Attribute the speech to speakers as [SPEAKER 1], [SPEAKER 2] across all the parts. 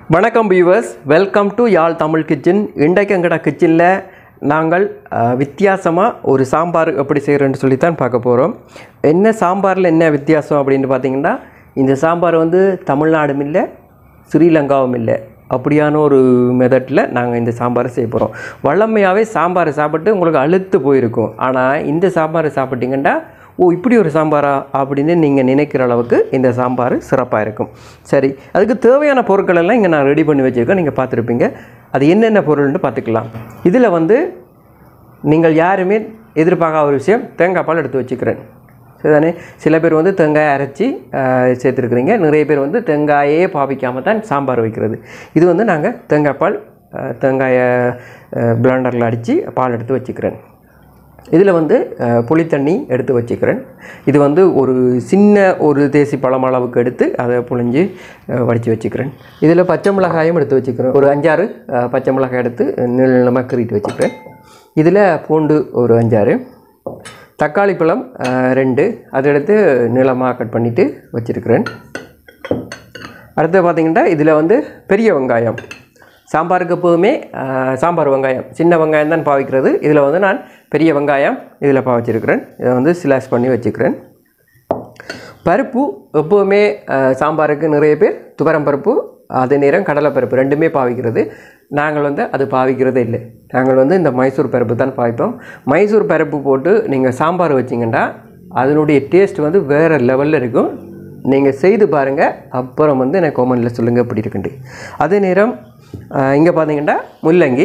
[SPEAKER 1] வணக்கம் viewers welcome to Yarl Tamil kitchen இன்றைக்கு எங்கட கிச்சனில் நாங்கள் வித்தியாசமாக ஒரு சாம்பார் எப்படி செய்கிறோன்னு சொல்லி தான் பார்க்க போகிறோம் என்ன சாம்பாரில் என்ன வித்தியாசம் அப்படின்னு பார்த்தீங்கன்னா இந்த சாம்பார் வந்து தமிழ்நாடும் இல்லை ஸ்ரீலங்காவும் இல்லை அப்படியான ஒரு மெத்தடில் நாங்கள் இந்த சாம்பாரை செய்ய போகிறோம் வழமையாகவே சாம்பாரை சாப்பிட்டு உங்களுக்கு அழுத்து போயிருக்கும் ஆனால் இந்த சாம்பாரை சாப்பிட்டீங்கன்னா ஓ இப்படி ஒரு சாம்பாரா அப்படின்னு நீங்கள் நினைக்கிற அளவுக்கு இந்த சாம்பார் சிறப்பாக இருக்கும் சரி அதுக்கு தேவையான பொருட்கள் எல்லாம் இங்கே நான் ரெடி பண்ணி வச்சுருக்கேன் நீங்கள் பார்த்துருப்பீங்க அது என்னென்ன பொருள்னு பார்த்துக்கலாம் இதில் வந்து நீங்கள் யாருமே எதிர்பார்க்காத ஒரு விஷயம் தேங்காய் பால் எடுத்து வச்சுக்கிறேன் சரிதானே சில பேர் வந்து தேங்காயை அரைச்சி ஆஹ், சேர்த்துருக்குறீங்க நிறைய பேர் வந்து தேங்காயே பாவிக்காமல் தான் சாம்பார் வைக்கிறது இது வந்து நாங்கள் தேங்காய் பால் ஆஹ், தேங்காயை பிளண்டரில் அடித்து பால் எடுத்து வச்சுக்கிறேன் இதில் வந்து அஹ், புளித்தண்ணி எடுத்து வச்சுக்கிறேன் இது வந்து ஒரு சின்ன ஒரு தேசி பழம் அளவுக்கு எடுத்து அதை புழிஞ்சு அஹ், வடித்து வச்சுக்கிறேன் இதில் பச்சை மிளகாயும் எடுத்து வச்சுக்கிறேன் ஒரு அஞ்சாறு அஹ், பச்சை மிளகாய் எடுத்து நீளமாக கீறிட்டு வச்சுக்கிறேன் இதில் பூண்டு ஒரு அஞ்சாறு தக்காளி பழம் அஹ், ரெண்டு அதை எடுத்து நீளமாக கட் பண்ணிவிட்டு வச்சுருக்கிறேன் அடுத்து பார்த்தீங்கன்னா இதில் வந்து பெரிய வெங்காயம் சாம்பாருக்கு எப்போதுமே ஆஹ், சாம்பார் வெங்காயம் சின்ன வெங்காயம் தான் பாவிக்கிறது இதில் வந்து நான் பெரிய வெங்காயம் இதில் பாவிச்சிருக்கிறேன் இதை வந்து ஸ்லாஷ் பண்ணி வச்சுக்கிறேன் பருப்பு எப்போவுமே ஆஹ், சாம்பாருக்கு நிறைய பேர் துவரம் பருப்பு அதே நேரம் கடலை பருப்பு ரெண்டுமே பாவிக்கிறது நாங்கள் வந்து அது பாவிக்கிறதே இல்லை நாங்கள் வந்து இந்த மைசூர் பருப்பு தான் பாவிப்போம் மைசூர் பருப்பு போட்டு நீங்கள் சாம்பார் வச்சிங்கன்னா அதனுடைய டேஸ்ட் வந்து வேறு லெவலில் இருக்கும் நீங்கள் செய்து பாருங்கள் அப்புறம் வந்து எனக்கு கோமனில் சொல்லுங்கள் எப்படி இருக்குன்ட்டு அதே நேரம் இங்கே பார்த்தீங்கன்னா முள்ளங்கி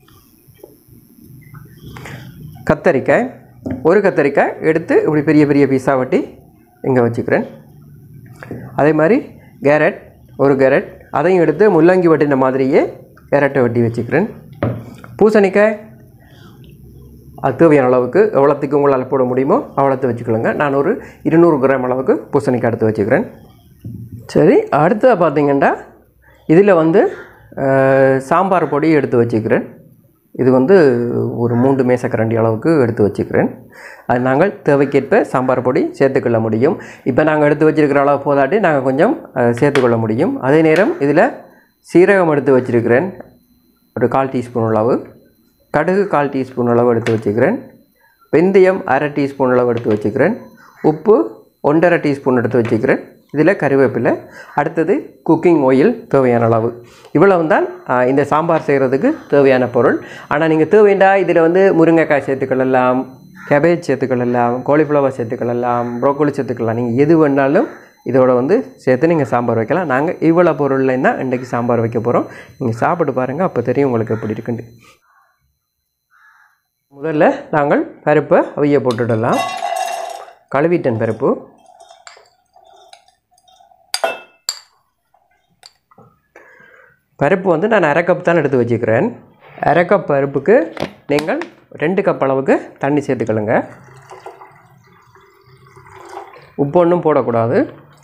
[SPEAKER 1] கத்தரிக்காய் ஒரு கத்தரிக்காய் எடுத்து இப்படி பெரிய பெரிய பீஸாக வெட்டி இங்கே வச்சுக்கிறேன் அதே மாதிரி கேரட் ஒரு கேரட் அதையும் எடுத்து முள்ளங்கி வெட்டின மாதிரியே கேரட்டை வெட்டி வச்சுக்கிறேன் பூசணிக்காய் அது தேவையான அளவுக்கு எவ்வளோத்துக்கு உங்களால் போட முடியுமோ அவ்வளோத்து வச்சுக்கொள்ளுங்க நான் ஒரு இருநூறு கிராம் அளவுக்கு பூசணிக்காய் எடுத்து வச்சுக்கிறேன் சரி அடுத்தது பார்த்தீங்கன்னா இதில் வந்து அஹ், சாம்பார் பொடி எடுத்து வச்சுக்கிறேன் இது வந்து ஒரு மூன்று மேசக்கரண்டி அளவுக்கு எடுத்து வச்சுக்கிறேன் அது நாங்கள் தேவைக்கேற்ப சாம்பார் பொடி சேர்த்துக்கொள்ள முடியும் இப்போ நாங்கள் எடுத்து வச்சிருக்கிற அளவு போதாட்டி நாங்கள் கொஞ்சம் அஹ், சேர்த்துக்கொள்ள முடியும் அதே நேரம் இதில் சீரகம் எடுத்து வச்சிருக்கிறேன் ஒரு கால் டீஸ்பூன் அளவு கடுகு கால் டீஸ்பூன் அளவு எடுத்து வச்சுக்கிறேன் வெந்தயம் அரை டீஸ்பூன் அளவு எடுத்து வச்சுக்கிறேன் உப்பு ஒன்றரை டீஸ்பூன் எடுத்து வச்சுக்கிறேன் இதில் கருவேப்பிலை அடுத்தது குக்கிங் ஆயில் தேவையான அளவு இவ்வளவு தான் ஆ, இந்த சாம்பார் செய்கிறதுக்கு தேவையான பொருள் ஆனால் நீங்கள் தேவைண்டா இதில் வந்து முருங்கைக்காய் சேர்த்துக்கொள்ளலாம் கேபேஜ் சேர்த்துக்கொள்ளலாம் காலிஃப்ளவர் சேர்த்துக்கொள்ளலாம் ப்ரோக்கோலி சேர்த்துக்கலாம் நீங்கள் எது வேணாலும் இதோட வந்து சேர்த்து நீங்கள் சாம்பார் வைக்கலாம் நாங்கள் இவ்வளோ பொருள்லையும் தான் இன்றைக்கி சாம்பார் வைக்க போகிறோம் நீங்கள் சாப்பிட்டு பாருங்கள் அப்போ தெரியும் உங்களுக்கு எப்படி இருக்குன்னு முதல்ல நாங்கள் பருப்பை அவிய போட்டுடலாம் கழுவிட்டன் பருப்பு பருப்பு வந்து நான் அரை கப் தான் எடுத்து வச்சுக்கிறேன் அரை கப் பருப்புக்கு நீங்கள் ரெண்டு கப் அளவுக்கு தண்ணி சேர்த்துக்கலுங்க உப்பு ஒன்றும் போடக்கூடாது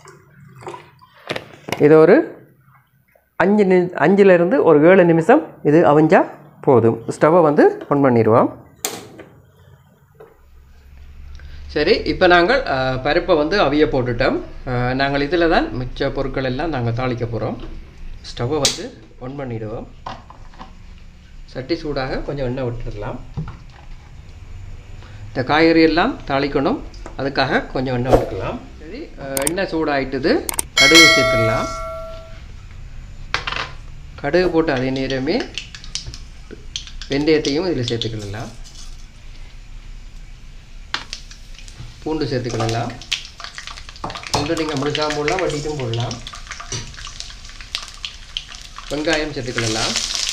[SPEAKER 1] இது ஒரு அஞ்சு நி அஞ்சுலேருந்து ஒரு ஏழு நிமிஷம் இது அவிஞ்சா போதும் ஸ்டவ்வை வந்து ஆன் பண்ணிடுவோம் சரி இப்போ நாங்கள் அஹ், பருப்பை வந்து அவிய போட்டுட்டோம் அஹ், நாங்கள் இதில் தான் மிச்ச பொருட்கள் எல்லாம் நாங்கள் தாளிக்க போகிறோம் ஸ்டவ்வை வந்து ஆன் பண்ணிடுவோம் சட்டி சூடாக கொஞ்சம் எண்ணெய் விட்டுடலாம் இந்த காய்கறி எல்லாம் தாளிக்கணும் அதுக்காக கொஞ்சம் எண்ணெய் விட்டுக்கலாம் சரி அஹ், எண்ணெய் சூடாயிட்டுது கடுகு சேர்த்துடலாம் கடுகு போட்டு அதே நேரமே வெந்தயத்தையும் இதில் சேர்த்துக்கலாம் பூண்டு சேர்த்துக்கலாம் பூண்டு நீங்கள் முழுசாக போடலாம் வட்டிட்டும் போடலாம் வெங்காயம் சேர்த்துக்கலாம்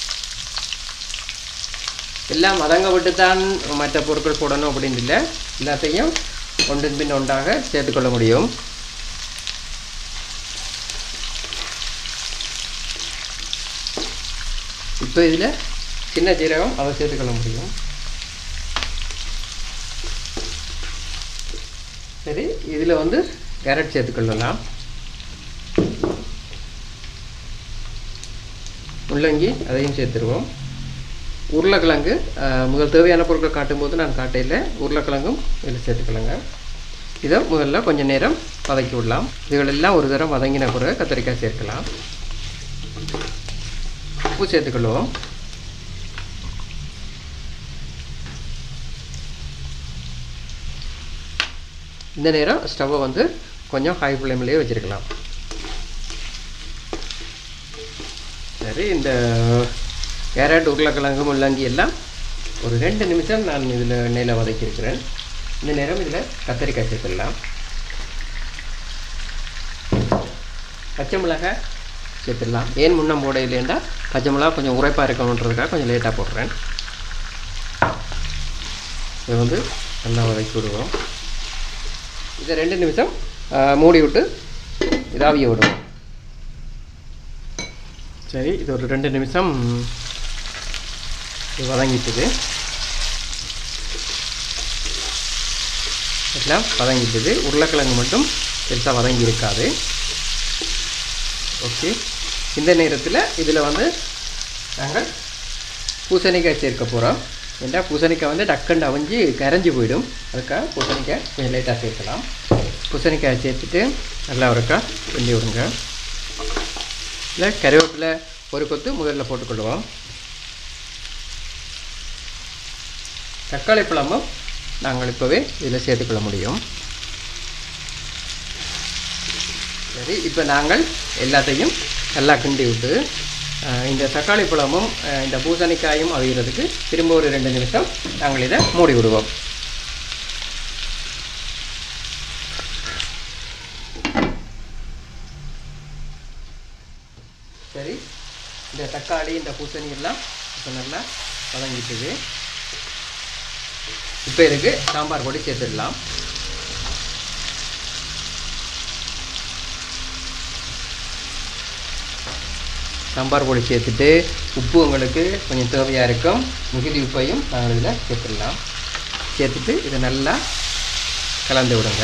[SPEAKER 1] எல்லாம் மதங்க விட்டு தான் மற்ற பொருட்கள் போடணும் அப்படின்னு இல்லை எல்லாத்தையும் ஒன்றின் பின் ஒன்றாக சேர்த்துக்கொள்ள முடியும் இப்போ இதில் சின்ன ஜீரகம் அதை சேர்த்துக்கொள்ள முடியும் சரி இதில் வந்து கேரட் சேர்த்துக்கொள்ளலாம் முள்ளங்கி அதையும் சேர்த்துருவோம் உருளைக்கிழங்கு அஹ், முதல் தேவையான பொருட்கள் காட்டும்போது நான் காட்டையில் உருளைக்கிழங்கும் இதில் சேர்த்துக்கலங்க இதை முதல்ல கொஞ்சம் நேரம் வதக்கி விடலாம் இதுகளெல்லாம் ஒரு தரம் வதங்கின பிறகு கத்திரிக்காய் சேர்க்கலாம் உப்பு சேர்த்துக்கொள்வோம் இந்த நேரம் ஸ்டவ்வை வந்து கொஞ்சம் ஹை ஃப்ளேம்லேயே வச்சுருக்கலாம் சரி இந்த கேரட் உருளைக்கிழங்கு முள்ளங்கி எல்லாம் ஒரு ரெண்டு நிமிஷம் நான் இதில் எண்ணெயில் வதக்கியிருக்கிறேன் இந்த நேரம் இதில் கத்தரிக்காய் சேர்த்துடலாம் பச்சை மிளகாய் சேர்த்துடலாம் ஏன் முன்னம் போட இல்லைன்னா பச்சை மிளகா கொஞ்சம் உரைப்பாக இருக்கணுன்றதுக்காக கொஞ்சம் லேட்டாக போடுறேன் இதை வந்து நல்லா வதக்கி விடுவோம் இதை ரெண்டு நிமிஷம் ஆ, மூடி விட்டு இதாவிய விடுவோம் சரி இது ஒரு ரெண்டு நிமிஷம் இது வதங்கிட்டுது எல்லாம் வதங்கிட்டுது உருளைக்கிழங்கு மட்டும் பெருசாக வதங்கி இருக்காது ஓகே இந்த நேரத்தில் இதில் வந்து நாங்கள் பூசணிக்காய் சேர்க்க போகிறோம் ஏன்னா பூசணிக்காய் வந்து டக்குன்னு அவிஞ்சு கரைஞ்சி போயிடும் அதுக்காக பூசணிக்காய் கொஞ்சம் லைட்டாக சேர்க்கலாம் பூசணிக்காய் சேர்த்துட்டு நல்லா ஒருக்கா வெந்தி விடுங்க இல்லை கருவேப்பிலை ஒரு கொத்து முதல்ல போட்டுக்கொள்வோம் தக்காளி பழமும் நாங்கள் இப்போவே இதில் சேர்த்துக்கொள்ள முடியும் சரி இப்போ நாங்கள் எல்லாத்தையும் நல்லா கிண்டி விட்டு அஹ், இந்த தக்காளி பழமும் அஹ், இந்த பூசணிக்காயும் அவிகிறதுக்கு திரும்ப ஒரு ரெண்டு நிமிஷம் நாங்கள் இதை மூடி விடுவோம் சரி இந்த தக்காளி இந்த பூசணி எல்லாம் இப்போ நல்லா வதங்கிட்டுது இப்போ இதுக்கு சாம்பார் பொடி சேர்த்துடலாம் சாம்பார் பொடி சேர்த்துட்டு உப்பு உங்களுக்கு கொஞ்சம் தேவையாக இருக்கும் மிகுதி உப்பையும் நாங்கள் இதில் சேர்த்துடலாம் சேர்த்துட்டு இதை நல்லா கலந்து விடுங்க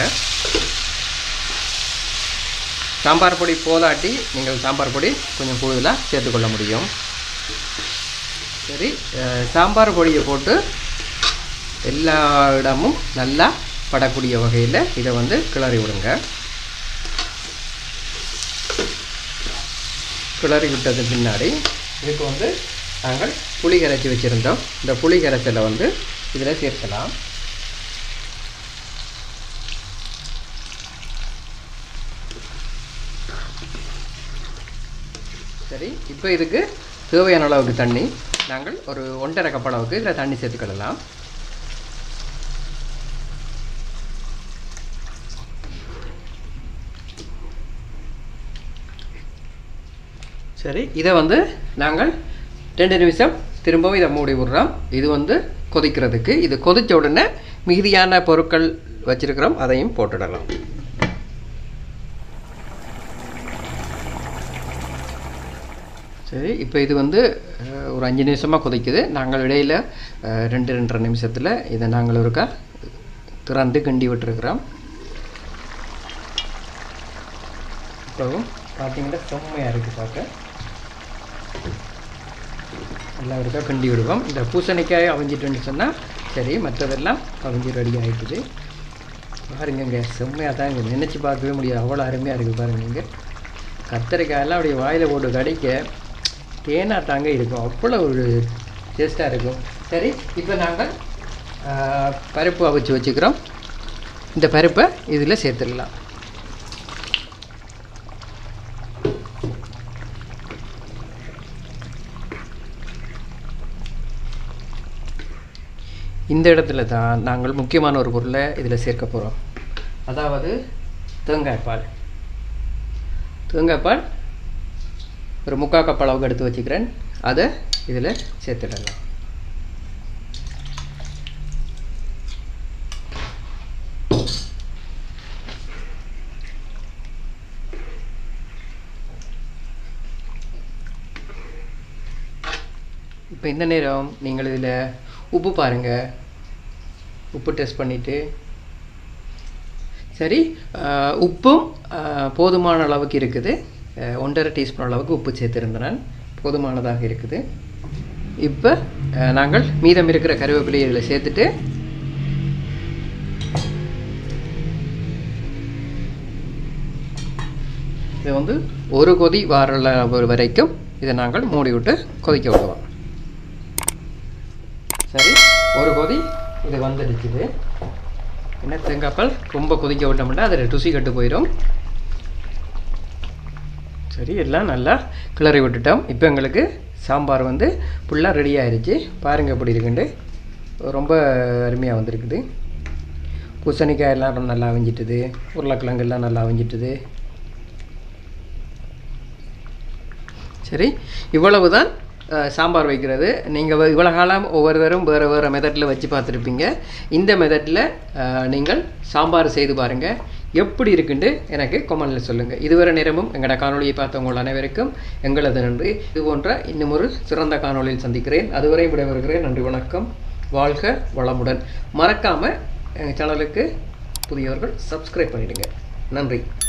[SPEAKER 1] சாம்பார் பொடி போதாட்டி நீங்கள் சாம்பார் பொடி கொஞ்சம் கூடுதலாக சேர்த்துக்கொள்ள முடியும் சரி அஹ், சாம்பார் பொடியை போட்டு எல்லா இடமும் நல்லா படக்கூடிய வகையில் இதை வந்து கிளறி விடுங்க கிளறி விட்டது பின்னாடி இதுக்கு வந்து நாங்கள் புளி கரைச்சி வச்சுருந்தோம் இந்த புளி கரைச்சலை வந்து இதில் சேர்க்கலாம் சரி இப்போ இதுக்கு தேவையான அளவுக்கு தண்ணி நாங்கள் ஒரு ஒன்றரை கப் அளவுக்கு இதில் தண்ணி சேர்த்துக்கிடலாம் சரி இதை வந்து நாங்கள் ரெண்டு நிமிஷம் திரும்பவும் இதை மூடி விடுறோம் இது வந்து கொதிக்கிறதுக்கு இது கொதிச்ச உடனே மிகுதியான பொருட்கள் வச்சிருக்கிறோம் அதையும் போட்டுடலாம் சரி இப்போ இது வந்து அஹ், ஒரு அஞ்சு நிமிஷமாக கொதிக்குது நாங்கள் இடையில் அஹ், ரெண்டு ரெண்டரை நிமிஷத்தில் இதை நாங்கள் ஒருக்கா திறந்து கிண்டி விட்டுருக்குறோம் இப்போவும் பார்த்தீங்கன்னா செம்மையாக இருக்குது பார்க்க நல்லா இருக்கா கிண்டி விடுவோம் இந்த பூசணிக்காய் அவிஞ்சிட்டுன்னு சொன்னால் சரி மற்றதெல்லாம் அவிஞ்சு ரெடி ஆகிட்டுது பாருங்கங்க செம்மையாக தான் இங்கே நினச்சி பார்க்கவே முடியாது அவ்வளோ அருமையாக இருக்குது பாருங்க இங்கே கத்தரிக்காயெல்லாம் அப்படியே வாயில் போட்டு கடிக்க தேனாட்டாங்க இருக்கும் அவ்வளோ ஒரு டேஸ்ட்டாக இருக்கும் சரி இப்போ நாங்கள் ஆஹ், பருப்பு அவிச்சு வச்சுக்கிறோம் இந்த பருப்பை இதில் சேர்த்துடலாம் இந்த இடத்துல தான் நாங்கள் முக்கியமான ஒரு பொருளை இதில் சேர்க்க போகிறோம் அதாவது தேங்காய் பால் தேங்காய் பால் ஒரு முக்கால் கப் அளவுக்கு எடுத்து வச்சுக்கிறேன் அதை இதில் சேர்த்துடலாம் இப்போ இந்த நேரம் நீங்கள் இதில் உப்பு பாருங்கள் உப்பு டெஸ்ட் பண்ணிவிட்டு சரி ஆஹ், உப்பும் ஆஹ், போதுமான அளவுக்கு இருக்குது ஆஹ், ஒன்றரை டீஸ்பூன் அளவுக்கு உப்பு சேர்த்துருந்தேன் நான் போதுமானதாக இருக்குது இப்போ ஆஹ், நாங்கள் மீதம் இருக்கிற கருவேப்பிலையை இதில் சேர்த்துட்டு இதை வந்து ஒரு கொதி வார வரைக்கும் இதை நாங்கள் மூடி விட்டு கொதிக்க விடுவோம் சரி ஒரு கொதி இது வந்துடுச்சுது என்ன தேங்காய்பால் ரொம்ப கொதிக்க விட்டோம்னா அது ருசி கட்டு போயிடும் சரி எல்லாம் நல்லா கிளறி விட்டுட்டோம் இப்போ எங்களுக்கு சாம்பார் வந்து ஃபுல்லாக ரெடி ஆயிருச்சு பாருங்கள் எப்படி இருக்குண்டு ரொம்ப அருமையாக வந்திருக்குது பூசணிக்காய் எல்லாம் நல்லா அவிஞ்சிட்டுது உருளைக்கிழங்கு எல்லாம் நல்லா அவிஞ்சிட்டுது சரி இவ்வளவு தான் அஹ், சாம்பார் வைக்கிறது நீங்கள் இவ்வளோ காலம் ஒவ்வொருவரும் வேறு வேறு மெத்தடில் வச்சு பார்த்துருப்பீங்க இந்த மெத்தடில் நீங்கள் சாம்பார் செய்து பாருங்கள் எப்படி இருக்குன்னு எனக்கு கொமெண்டில் சொல்லுங்கள் இதுவரை நேரமும் எங்களோட காணொளியை பார்த்தவங்கள் அனைவருக்கும் எங்களது நன்றி இது போன்ற இன்னும் ஒரு சிறந்த காணொளியில் சந்திக்கிறேன் அதுவரை விடைபெறுகிறேன் நன்றி வணக்கம் வாழ்க வளமுடன் மறக்காமல் எங்கள் சேனலுக்கு புதியவர்கள் சப்ஸ்கிரைப் பண்ணிடுங்க நன்றி